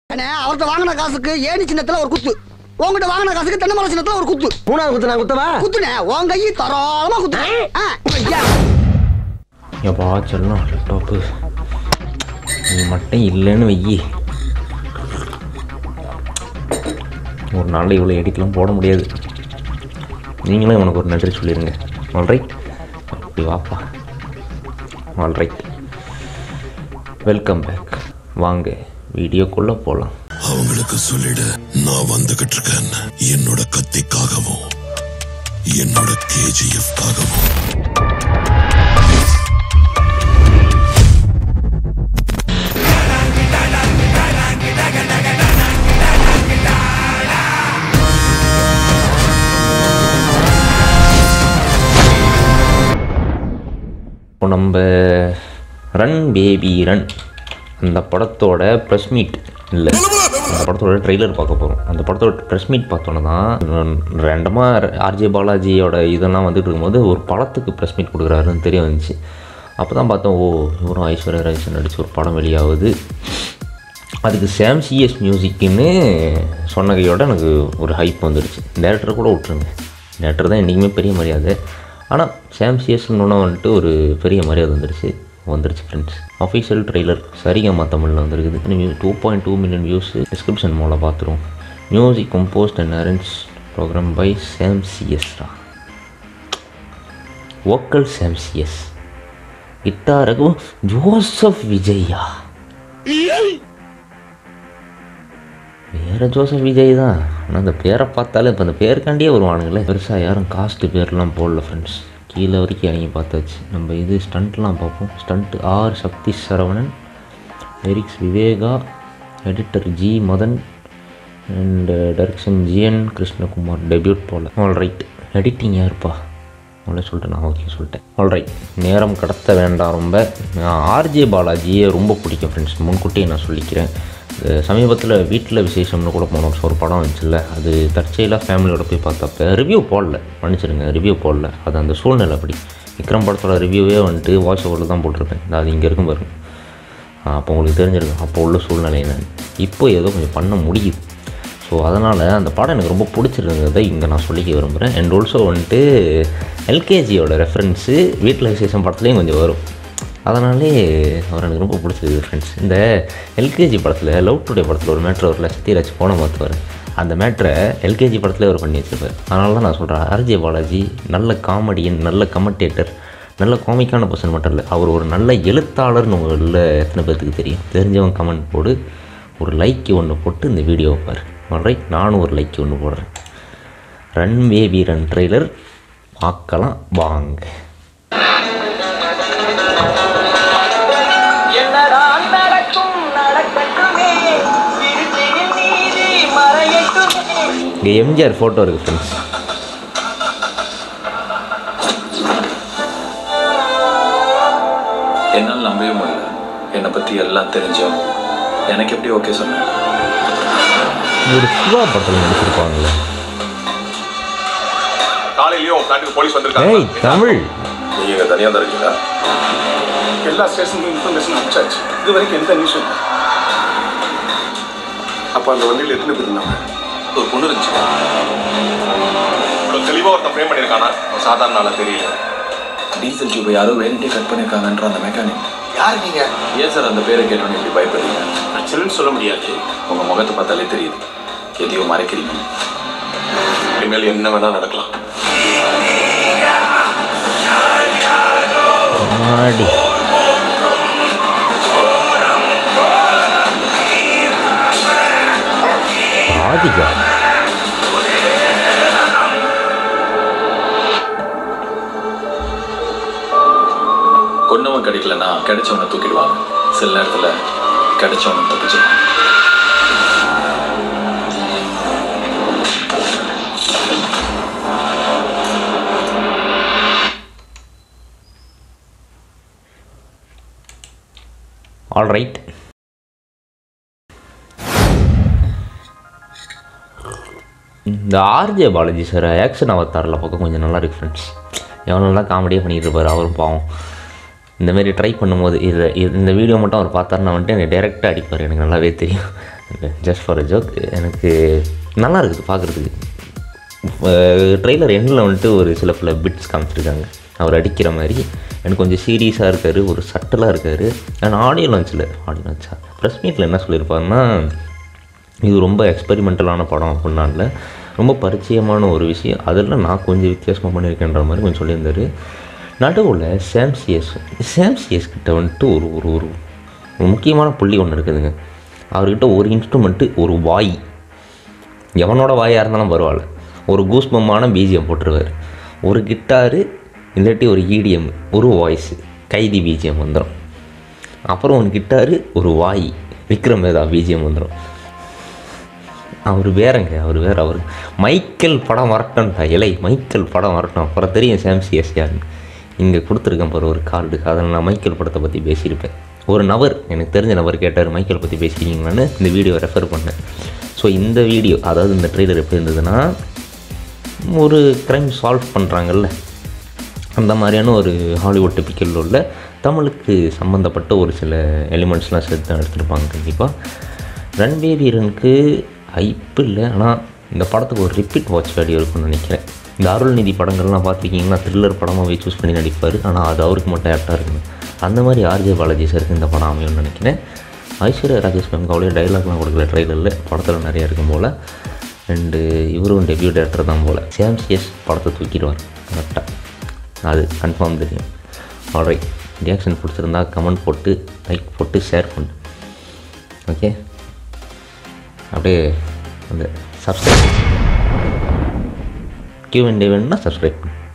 அண்ணே அவர்கிட்ட வாங்கின காசுக்கு ஏணி சின்னத்துல ஒரு குத்து உங்ககிட்ட வாங்கின காசுக்கு தென்னை மரம் சின்னத்துல ஒரு குத்து மூணாவது குத்து நான் குத்தவா குத்துனே உன் கையை தாராளமா குத்து ஆ, ஐயா. எப்பா செல்லம் லேப்டாப்பு நீ மட்டும் இல்லைன்னு வெயி ஒரு நாளில் இவ்வளோ எடிட்லாம் போட முடியாது நீங்களும் உனக்கு ஒரு நன்றி சொல்லிடுங்க ஆல்ரைட் அப்படி வாப்பா ஆல்ரைட் வெல்கம் பேக் வாங்க வீடியோக்குள்ளே போகலாம் அவங்களுக்கு சொல்லிடு நான் வந்துகிட்டு இருக்கேன் என்னோட கத்திக்காகவும் என்னோட கேஜிஎஃப் காகவும் இப்போ நம்ம ரன் பேபி ரன் அந்த படத்தோட ப்ரெஸ் மீட் இல்லை அந்த படத்தோட ட்ரெய்லர் பார்க்க போகிறோம் அந்த படத்தோட ப்ரெஸ் மீட் பார்த்தோன்னே தான் ரெண்டமாக ஆர்ஜே பாலாஜியோட இதெல்லாம் வந்துட்டு இருக்கும்போது ஒரு படத்துக்கு ப்ரெஸ் மீட் கொடுக்குறாருன்னு தெரிய வந்துச்சு அப்போ தான் பார்த்தோம் ஓ இவரும் ஐஸ்வர்யா ராஜேஷன் நடிச்ச ஒரு படம் வெளியாகுது அதுக்கு சாம் சிஎஸ் மியூசிக்குன்னு சொன்ன கையோட எனக்கு ஒரு ஹைப் வந்துடுச்சு டேரக்டர் கூட விட்ருங்க டேரக்டர் தான் என்றைக்குமே பெரிய மரியாதை ஆனால் சாம் சிஎஸ்ன்னு வந்துட்டு ஒரு பெரிய மரியாதை வந்துடுச்சு வந்துடுச்சு ஃப்ரெண்ட்ஸ் அஃபீஷியல் ட்ரெய்லர் சரிகமா தமிழில் வந்திருக்குது two point two million views description மூலம் பார்த்துருவோம் music composed and arrange programme by Sam சிஎஸ்ரா வோக்கல் சாம் சிஎஸ் கிட்டாரகு ஜோசப் விஜயா வேற ஜோசப் விஜய் தான் ஆனால் அந்த பேரை பார்த்தாலே இப்போ அந்த பேருக்காண்டியே வருவானுங்களே பெருசாக யாரும் காஸ்ட்டு பேர்லாம் போடல ஃப்ரெண்ட்ஸ் கீழே வரைக்கும் இறங்கி பார்த்தாச்சு நம்ம இது ஸ்டண்ட்லாம் பார்ப்போம் stunt R Sakthi Saravanan lyrics Viveka editor G Madhan and direction GN Krishnakumar debut போல் ஆல் ரைட் எடிட்டிங் யாருப்பா அவங்களே சொல்லிட்டேன் நான் ஓகே சொல்லிட்டேன் ஆல்ரைட் நேரம் கடத்த வேண்டாம் ரொம்ப நான் ஆர்ஜே பாலாஜியை ரொம்ப பிடிக்கும் ஃப்ரெண்ட்ஸ் முன்கூட்டியே நான் சொல்லிக்கிறேன் இந்த சமீபத்தில் வீட்டில் விசேஷம்னு கூட போனோம் ஒரு படம் வந்துச்சுல்ல அது தற்செயலாக ஃபேமிலியோட போய் பார்த்தப்ப ரிவ்யூ போடல மன்னிச்சிடுங்க ரிவ்யூ போடல அது அந்த சூழ்நிலை அப்படி விக்ரம் படத்தோட ரிவ்யூவே வந்துட்டு வாய்ஸ் ஓவரில் தான் போட்டிருப்பேன் இந்த அது இங்கே இருக்கும் பாருங்க அப்போ உங்களுக்கு தெரிஞ்சிருக்கும் அப்போ உள்ள சூழ்நிலை என்னன்னு இப்போ ஏதோ கொஞ்சம் பண்ண முடியுது ஸோ அதனால் அந்த படம் எனக்கு ரொம்ப பிடிச்சிருந்ததை இங்கே நான் சொல்லிக்க விரும்புகிறேன் அண்ட் ஆல்சோ வந்துட்டு எல்கேஜியோட ரெஃபரன்ஸு வீட்டில் விசேஷம் படத்துலேயும் கொஞ்சம் வரும் அதனாலே அவர் எனக்கு ரொம்ப பிடிச்சிருக்கு ஃப்ரெண்ட்ஸ் இந்த எல்கேஜி படத்தில் லவ் டுடே படத்தில் ஒரு மேட்ரு வரல சத்யராஜ் போன பார்த்துவார் அந்த மேட்ரை எல்கேஜி படத்துலேயே அவர் பண்ணி வச்சிருப்பார் அதனால தான் நான் சொல்கிறேன் ஆர்ஜே பாலாஜி நல்ல காமெடியன் நல்ல கமெண்டேட்டர் நல்ல காமிக்கான பர்சன் மட்டும் இல்லை அவர் ஒரு நல்ல எழுத்தாளர்னு உங்களில் எத்தனை பேர்த்துக்கு தெரியும் தெரிஞ்சவன் கமெண்ட் போடு ஒரு லைக் ஒன்று போட்டு இந்த வீடியோ பாரு ஆல்ரைட் நானும் ஒரு லைக் ஒன்று போடுறேன் ரன் பேபி ரன் ட்ரெய்லர் பார்க்கலாம் வாங்க என்னதான் நடக்கும் நடக்கட்டுமே விருத்தியில் நீதி மறையட்டுமே இங்கே எம்ஜிஆர் ஃபோட்டோ இருக்குது ஃப்ரெண்ட்ஸ் என்னால் நம்பவே முடியல என்னை பற்றி எல்லாம் தெரிஞ்சோம் எனக்கு எப்படி ஓகே சொன்னேன் ஒரு சிவா படத்தில் நடிச்சிருப்பாங்களே காலையிலயும் உன் ஃபிளாட்டுக்கு போலீஸ் வந்திருக்காங்க ஏய் தமிழ் நீங்க இங்க தனியா தான் இருக்கீங்களா எல்லா ஸ்டேஷனுக்கும் இன்ஃபர்மேஷன் அனுப்பிச்சாச்சு இது வரைக்கும் எந்த நியூஸும் இல்லை அப்ப அந்த வண்டியில் எத்தனை பேர் இருந்தாங்க ஒரு பொண்ணு இருந்துச்சு இவ்வளவு தெளிவா ஒருத்தன் ஃப்ரேம் பண்ணியிருக்கானா அவன் சாதாரண ஆளா தெரியல டீசல் டியூபை யாரோ வேணுட்டே கட் பண்ணியிருக்காங்கன்ற அந்த மெக்கானிக் யார் நீங்க ஏன் சார் அந்த பேரை கேட்டோன்னு இப்படி பயப்படுறீங்க ஆக்சுவலின்னு சொல்ல முடியாது உங்க முகத்தை பார்த்தாலே தெரியுது எதையோ மறைக்கிறீங்க இனிமேல் என்ன வேணா நடக்கலாம் ஆடி ராதிகா கொன்னவன் கிடைக்கலன்னா கிடைச்சவனை தூக்கிடுவாங்க சில நேரத்துல கிடைச்சவனை தப்பிச்சிடும் ஆல் ரைட் இந்த ஆர்ஜே பாலாஜி சார் ஆக்ஷன் அவதாரில் பார்க்க கொஞ்சம் நல்லா இருக்கு ஃப்ரெண்ட்ஸ் எவ்வளோ நல்லா காமெடியாக பண்ணிட்டு இருப்பார் அவரும் பாவம் இந்த மாதிரி ட்ரை பண்ணும்போது இது இது- இந்த வீடியோ மட்டும் அவர் பார்த்தாருன்னா வந்துட்டு எனக்கு டேரெக்டாக அடிப்பார் எனக்கு நல்லாவே தெரியும் ஜஸ்ட் ஃபார் அ ஜோக் எனக்கு நல்லா இருக்குது பார்க்குறதுக்கு ட்ரெய்லர் எண்ணில் வந்துட்டு ஒரு சில பல பிட்ஸ் காமிச்சிருக்காங்க அவர் அடிக்கிற மாதிரி எனக்கு கொஞ்சம் சீரியஸாக இருக்கார் ஒரு சட்டலாக இருக்கார் அண்ட் ஆடியோ லான்ச்சில் ஆடியோ லான்ச்சா ப்ரெஸ் மீட்டில் என்ன சொல்லியிருப்பாருன்னா இது ரொம்ப எக்ஸ்பெரிமெண்டலான படம் அப்படின்னால ரொம்ப பரிச்சயமான ஒரு விஷயம் அதில் நான் கொஞ்சம் வித்தியாசமாக பண்ணியிருக்கேன்ற மாதிரி கொஞ்சம் சொல்லியிருந்தார் நடுவில் சாம்சிஎஸ் சாம்சிஎஸ் கிட்ட வந்துட்டு ஒரு ஒரு ஒரு ஒரு முக்கியமான புள்ளி ஒன்று இருக்குதுங்க அவர்கிட்ட ஒரு இன்ஸ்ட்ருமெண்ட்டு ஒரு வாய் எவனோட வாயாக இருந்தாலும் பரவாயில்ல ஒரு கூஸ்பமான பிஜிஎம் போட்டுருவார் ஒரு கிட்டாரு இல்லாட்டி ஒரு இடிஎம் ஒரு வாய்ஸு கைதி பிஜிஎம் வந்துடும் அப்புறம் ஒரு கிட்டாரு ஒரு வாய் விக்ரம் வேதா பிஜிஎம் வந்துடும் அவர் வேறங்க அவர் வேற அவர் மைக்கேல் படம் வரட்டும்டா இலை மைக்கேல் படம் வரட்டும் அப்புறம் தெரியும் சாம்சி எஸ் யாருன்னு இங்கே கொடுத்துருக்கேன் பாரு ஒரு கார்டு அதில் நான் மைக்கேல் படத்தை பற்றி பேசியிருப்பேன் ஒரு நபர் எனக்கு தெரிஞ்ச நபர் கேட்டார் மைக்கேல் பற்றி பேசிக்கிறீங்களான்னு இந்த வீடியோவை ரெஃபர் பண்ணேன் ஸோ இந்த வீடியோ அதாவது இந்த ட்ரெய்லர் எப்படி இருந்ததுன்னா ஒரு க்ரைம் சால்வ் பண்ணுறாங்கல்ல அந்த மாதிரியான ஒரு ஹாலிவுட் டிப்பிக்கல் உள்ள தமிழுக்கு சம்மந்தப்பட்ட ஒரு சில எலிமெண்ட்ஸ்லாம் சேர்த்து தான் எடுத்திருப்பாங்க கண்டிப்பாக ரன்பே வீரனுக்கு ஹைப்பு இல்லை ஆனால் இந்த படத்துக்கு ஒரு ரிப்பீட் வாட்ச் வேல்யூ இருக்கும்னு நினைக்கிறேன் இந்த அருள்நிதி படங்கள்லாம் பார்த்துருக்கீங்கன்னா த்ரில்லர் படமாகவே சூஸ் பண்ணி நடிப்பார் ஆனால் அது அவருக்கு மட்டும் ஆக்டாக இருக்கணும் அந்த மாதிரி ஆர்ஜே பாலாஜி சாருக்கு இந்த படம் அமையும்னு நினைக்கிறேன் ஐஸ்வர்யா ராஜேஷ் பெங்காவுடைய டைலாக்லாம் கொடுக்கல ட்ரைலரில் படத்தில் நிறைய இருக்கும் போல் அண்டு இவரும் டெபியூ டேரக்டர் தான் போல் சாம்சியஸ் படத்தை தூக்கிடுவார் கரெக்டாக அது கன்ஃபார்ம் தெரியும் ஆல்ரைட் ரியாக்ஷன் பிடிச்சிருந்தா கமெண்ட் போட்டு லைக் போட்டு ஷேர் பண்ணு ஓகே அப்படியே அந்த சப்ஸ்கிரைப் கியூ அண்ட் வேணும்னா சப்ஸ்கிரைப் பண்ணு